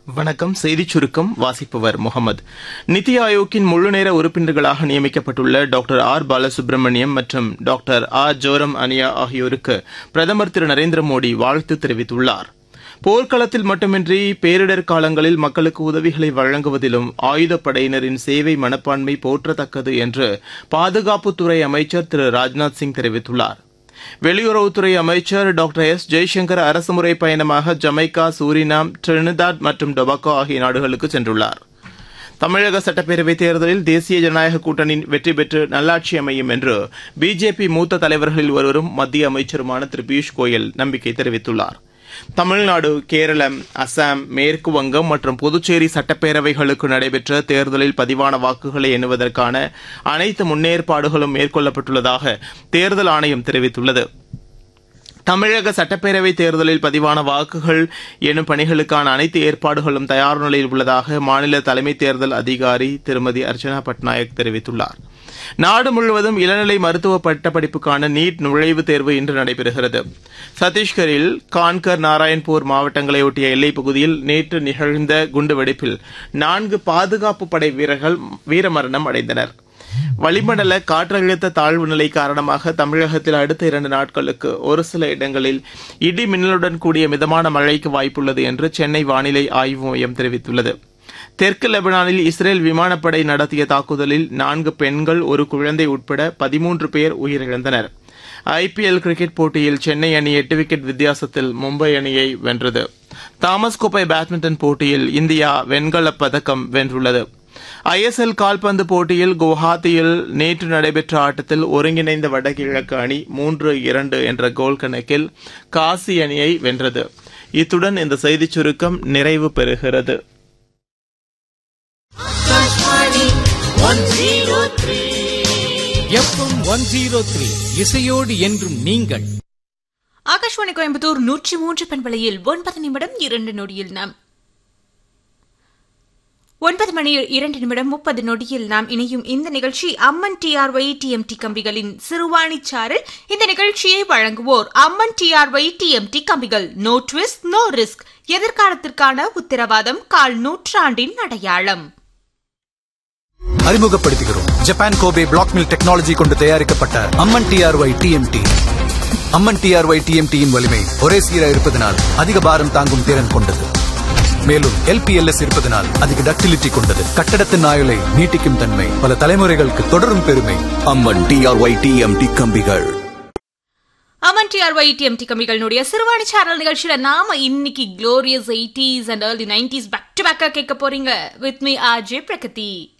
வணக்கம் செய்திச் சுருக்கம் வாசிப்பவர் முகமது நித்தி ஆயோக்கின் முழுநேர உறுப்பினர்களாக நியமிக்கப்பட்டுள்ள டாக்டர் ஆர் பாலசுப்ரமணியம் மற்றும் டாக்டர் ஆர் ஜோரம் அனியா ஆகியோருக்கு பிரதமர் திரு நரேந்திர மோடி வாழ்த்து தெரிவித்துள்ளார் போர்க்களத்தில் மட்டுமின்றி பேரிடர் காலங்களில் மக்களுக்கு உதவிகளை வழங்குவதிலும் ஆயுதப்படையினரின் சேவை மனப்பான்மை போற்றத்தக்கது என்று பாதுகாப்புத்துறை அமைச்சர் திரு ராஜ்நாத் சிங் தெரிவித்துள்ளார் வெளியுறவுத்துறை அமைச்சர் டாக்டர் எஸ் ஜெய்சங்கர் அரசுமுறை பயணமாக ஜமைக்கா சூரினாம் டிரினிதாட் மற்றும் டொபாக்கோ ஆகிய நாடுகளுக்கு சென்றுள்ளார் தமிழக சட்டப்பேரவைத் தேர்தலில் தேசிய ஜனநாயக கூட்டணி வெற்றி பெற்று நல்லாட்சி அமையும் என்று பிஜேபி மூத்த தலைவர்களில் ஒருவரும் மத்திய அமைச்சருமான திரு பியூஷ் கோயல் நம்பிக்கை தெரிவித்துள்ளார் தமிழ்நாடு கேரளம் அசாம் மேற்கு வங்கம் மற்றும் புதுச்சேரி சட்டப்பேரவைகளுக்கு நடைபெற்ற தேர்தலில் பதிவான வாக்குகளை எண்ணுவதற்கான அனைத்து முன்னேற்பாடுகளும் மேற்கொள்ளப்பட்டுள்ளதாக தேர்தல் ஆணையம் தெரிவித்துள்ளது தமிழக சட்டப்பேரவை தேர்தலில் பதிவான வாக்குகள் எனும் பணிகளுக்கான அனைத்து ஏற்பாடுகளும் தயார் நிலையில் உள்ளதாக மாநில தலைமை தேர்தல் அதிகாரி திருமதி அர்ச்சனா பட்நாயக் தெரிவித்துள்ளார் நாடு முழுவதும் இளநிலை மருத்துவ பட்டப்படிப்புக்கான நீட் நுழைவுத் தேர்வு இன்று நடைபெறுகிறது சத்தீஸ்கரில் கான்கர் நாராயண்பூர் மாவட்டங்களை ஒட்டிய எல்லைப் பகுதியில் நேற்று நிகழ்ந்த குண்டுவெடிப்பில் நான்கு பாதுகாப்பு படை வீரர்கள் வீரமரணம் அடைந்தனர் வளிமண்டல காற்றழுத்த தாழ்வு நிலை காரணமாக தமிழகத்தில் அடுத்த இரண்டு நாட்களுக்கு ஒரு சில இடங்களில் இடி மின்னலுடன் கூடிய மிதமான மழைக்கு வாய்ப்புள்ளது என்று சென்னை வானிலை ஆய்வு மையம் தெரிவித்துள்ளது தெற்கு லெபனானில் இஸ்ரேல் விமானப்படை நடத்திய தாக்குதலில் நான்கு பெண்கள் ஒரு குழந்தை உட்பட பதிமூன்று பேர் உயிரிழந்தனர் ஐபிஎல் கிரிக்கெட் போட்டியில் சென்னை அணி எட்டு விக்கெட் வித்தியாசத்தில் மும்பை அணியை வென்றது தாமஸ் கோப்பை பேட்மிண்டன் போட்டியில் இந்தியா வெண்கலப் பதக்கம் வென்றுள்ளது ஐஎஸ்எல் கால்பந்து போட்டியில் குவஹாத்தியில் நேற்று நடைபெற்ற ஆட்டத்தில் ஒருங்கிணைந்த வடகிழக்கு அணி மூன்று இரண்டு என்ற கோல் கணக்கில் காசி அணியை வென்றது இத்துடன் இந்த செய்திச் சுருக்கம் நிறைவு பெறுகிறது எஃப்எம் ஒன் ஜீரோ த்ரீ இசையோடு என்றும் நீங்கள் ஆகாஷ்வாணி கோயம்புத்தூர் நூற்றி மூன்று பண்பலையில் ஒன்பது நிமிடம் இரண்டு நொடியில் நாம் ஒன்பது மணி இரண்டு நிமிடம் முப்பது நொடியில் நாம் இணையும் இந்த நிகழ்ச்சி அம்மன் டிஆர்ஒய் டிஎம்டி கம்பிகளின் சிறுவாணிச்சாரல் இந்த நிகழ்ச்சியை வழங்குவோர் அம்மன் டிஆர்ஒய் டிஎம்டி கம்பிகள் நோ ட்விஸ்ட் நோ ரிஸ்க் எதிர்காலத்திற்கான உத்தரவாதம் கால் நூற்றாண்டின் அடையாளம் அறிமுகப்படுத்துகிறோம் Japan Kobe black mill technology கொண்டு தயாரிக்கப்பட்ட Amman TRY TMT Amman TRY டிஎம்டியின் வலிமை ஒரே சீராக இருப்பதனால் அதிக பாரம் தாங்கும் திறன் கொண்டது மேலும் எல்பிஎல்எஸ் இருப்பதனால் அதிக டக்டிலிட்டி கொண்டது கட்டடத்தின் ஆயுளை நீட்டிக்கும் தன்மை பல தலைமுறைகளுக்கு தொடரும் பெருமை அம்மன் டிஆர்ஒய் டிஎம்டி கம்பிகள் அமன் டிஆர்ஒய் டிஎம்டி கம்பிகளினுடைய சிறுவாணி சேனல் நிகழ்ச்சியில நாம இன்னைக்கு glorious eighties and early nineties back to பேக்கா கேட்க போறீங்க வித் மீ ஆர்ஜே பிரகதி